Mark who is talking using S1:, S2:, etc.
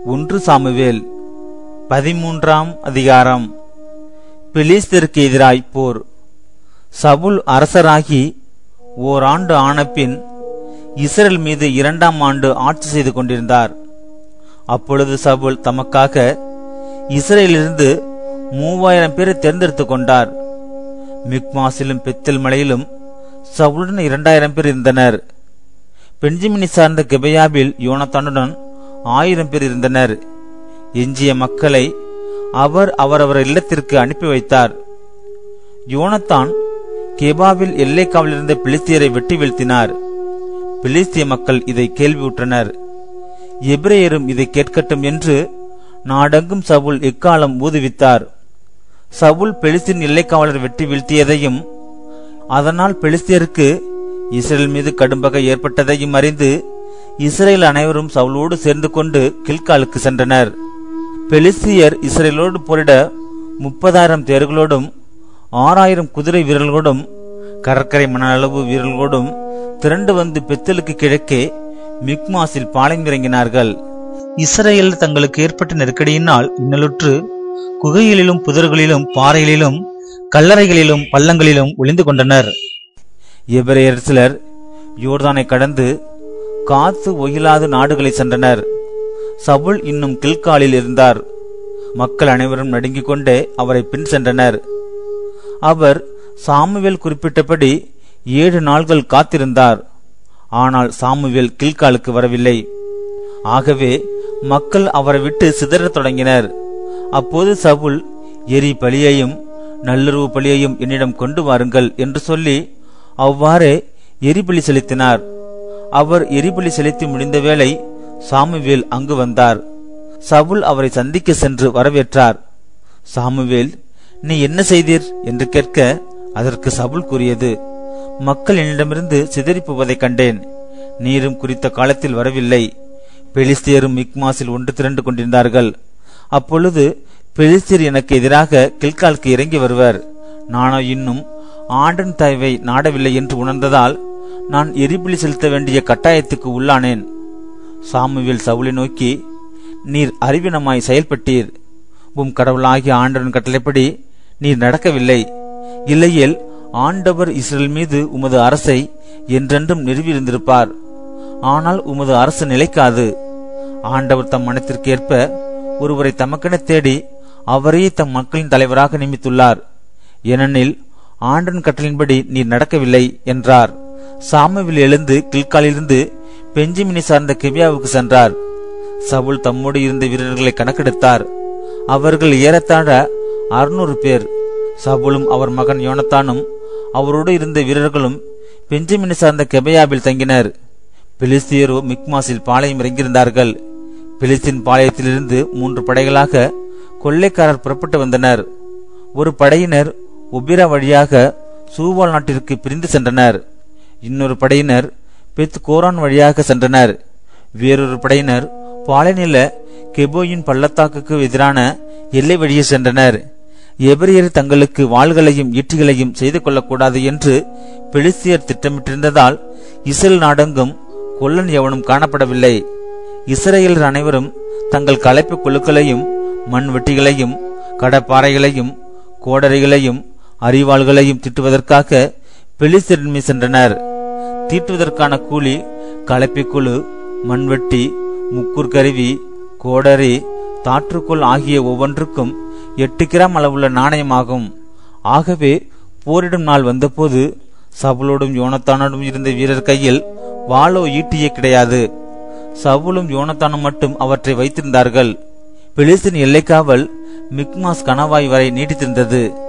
S1: ஒன்று சாமுவேல் பதிமூன்றாம் அதிகாரம் பெலிஸ்தருக்கு எதிராய் போர் சவுல் அரசராகி ஓராண்டு ஆனபின் இஸ்ரேல் மீது இரண்டாம் ஆண்டு ஆட்சி செய்து கொண்டிருந்தார் அப்பொழுது சவுல் தமக்காக இஸ்ரேலிலிருந்து மூவாயிரம் பேரை தேர்ந்தெடுத்துக் கொண்டார் மிக்மாசிலும் பெத்தல் மலையிலும் சவுலுடன் இரண்டாயிரம் பேர் இருந்தனர் பெஞ்சமினி சார்ந்த கெபையாவில் யோனத்தானுடன் ஆயிரம் பேர் இருந்தனர் எஞ்சிய மக்களை அவர் அவரவர் இல்லத்திற்கு அனுப்பி வைத்தார் யோனத்தான் கெபாவில் எல்லை காவலிருந்த பிலிஸ்தியரை வெட்டி வீழ்த்தினார் பிலிஸ்திய மக்கள் இதை கேள்வியுற்றனர் எபிரேயரும் இதை கேட்கட்டும் என்று நாடெங்கும் சவுல் எக்காலம் ஊதுவித்தார் சவுல் பெலிஸ்தின் எல்லைக்காவலர் வெட்டி வீழ்த்தியதையும் அதனால் பெலிஸ்தியருக்கு இஸ்ரேல் மீது கடும்பகை ஏற்பட்டதையும் அறிந்து இஸ்ரேல் அனைவரும் சவுலோடு சேர்ந்து கொண்டு கில்காலுக்கு சென்றனர் பெலிஸ்தியர் இஸ்ரேலோடு போரிட முப்பதாயிரம் தேர்களோடும் ஆறாயிரம் குதிரை வீரர்களோடும் கடற்கரை மணலளவு வீரர்களோடும் திரண்டு வந்து பெத்தலுக்கு கிழக்கே மிக்மாஸில் பாளையம் இறங்கினார்கள் இஸ்ரேல் தங்களுக்கு ஏற்பட்ட நெருக்கடியினால் இன்னலுற்று குகைகளிலும் புதர்களிலும் பாறைகளிலும் கல்லறைகளிலும் பள்ளங்களிலும் ஒளிந்து கொண்டனர் எபிரேயர் சிலர் யோர்தானை கடந்து காத்து ஒயிலாது நாடுகளை சென்றனர் சவுல் இன்னும் கில்காலில் இருந்தார் மக்கள் அனைவரும் நடுங்கிக் கொண்டே அவரை பின் சென்றனர் அவர் சாமுவேல் குறிப்பிட்டபடி ஏழு நாள்கள் காத்திருந்தார் ஆனால் சாமுவேல் கில்காலுக்கு வரவில்லை ஆகவே மக்கள் அவரை விட்டு சிதறத் தொடங்கினர் அப்போது சவுல் எரி பலியையும் நல்லுறவு பலியையும் என்னிடம் கொண்டு வாருங்கள் என்று சொல்லி அவ்வாறே எரிபலி செலுத்தினார் அவர் எரிபலி செலுத்தி முடிந்த வேளை சாமுவேல் அங்கு வந்தார் சவுல் அவரை சந்திக்க சென்று வரவேற்றார் சாமுவேல் நீ என்ன செய்தீர் என்று கேட்க அதற்கு சவுல் கூறியது மக்கள் என்னிடமிருந்து சிதறிப் போவதைக் கண்டேன் நீரும் குறித்த காலத்தில் வரவில்லை பெலிஸ்தியரும் மிக்மாஸில் ஒன்று திரண்டு கொண்டிருந்தார்கள் அப்பொழுது பெலிஸ்தியர் எனக்கு எதிராக கில்காலுக்கு இறங்கி வருவர் நானோ இன்னும் ஆண்டன் தாய்வை நாடவில்லை என்று உணர்ந்ததால் நான் எரிபலி செலுத்த வேண்டிய கட்டாயத்துக்கு உள்ளானேன் சாமுவேல் சவுலை நோக்கி நீர் அறிவினமாய் செயல்பட்டீர் உம் கடவுளாகிய ஆண்டவன் கட்டளைப்படி நீர் நடக்கவில்லை இல்லையேல் ஆண்டவர் இஸ்ரேல் மீது உமது அரசை என்றென்றும் நிறுவியிருந்திருப்பார் ஆனால் உமது அரசு நிலைக்காது ஆண்டவர் தம் மனத்திற்கு ஏற்ப ஒருவரை தமக்கென தேடி அவரையே தம் மக்களின் தலைவராக நியமித்துள்ளார் ஏனெனில் ஆண்டன் கட்டளின்படி நீர் நடக்கவில்லை என்றார் சாமுவில் எழுந்து கில்காலிலிருந்து பெஞ்சமினி சார்ந்த கெபியாவுக்கு சென்றார் சவுல் தம்மோடு இருந்த வீரர்களை கணக்கெடுத்தார் அவர்கள் ஏறத்தாழ அறுநூறு பேர் சவுலும் அவர் மகன் யோனத்தானும் அவரோடு இருந்த வீரர்களும் பெஞ்சமினி சார்ந்த கெபையாவில் தங்கினர் பிலிஸ்தியரோ மிக்மாஸில் பாளையம் இறங்கியிருந்தார்கள் பிலிஸ்தின் பாளையத்திலிருந்து மூன்று படைகளாக கொள்ளைக்காரர் புறப்பட்டு வந்தனர் ஒரு படையினர் ஒபிரா வழியாக சூவால் நாட்டிற்கு பிரிந்து சென்றனர் இன்னொரு படையினர் பெத் கோரான் வழியாக சென்றனர் வேறொரு படையினர் பாலைநில கெபோயின் பள்ளத்தாக்குக்கு எதிரான எல்லை வழியே சென்றனர் எபிரியர் தங்களுக்கு வாள்களையும் ஈட்டிகளையும் செய்து கொள்ளக்கூடாது என்று பெலிஸ்தியர் திட்டமிட்டிருந்ததால் இஸ்ரேல் நாடெங்கும் கொல்லன் எவனும் காணப்படவில்லை இஸ்ரேலர் அனைவரும் தங்கள் கலைப்பு குழுக்களையும் மண் வெட்டிகளையும் கடப்பாறைகளையும் கோடரைகளையும் அறிவாள்களையும் திட்டுவதற்காக பெலிஸ்தரின்மை சென்றனர் தீட்டுவதற்கான கூலி கலப்பிக்குழு மண்வெட்டி முக்கூர் கருவி கோடரி தாற்றுக்கோள் ஆகிய ஒவ்வொன்றுக்கும் எட்டு கிராம் அளவுள்ள நாணயமாகும் ஆகவே போரிடும் நாள் வந்தபோது சவுலோடும் யோனத்தானோடும் இருந்த வீரர் கையில் வாளோ ஈட்டியே கிடையாது சவுலும் யோனத்தானும் மட்டும் அவற்றை வைத்திருந்தார்கள் பெலிஸ்தின் எல்லைக்காவல் மிக்மாஸ் கணவாய் வரை நீட்டித்திருந்தது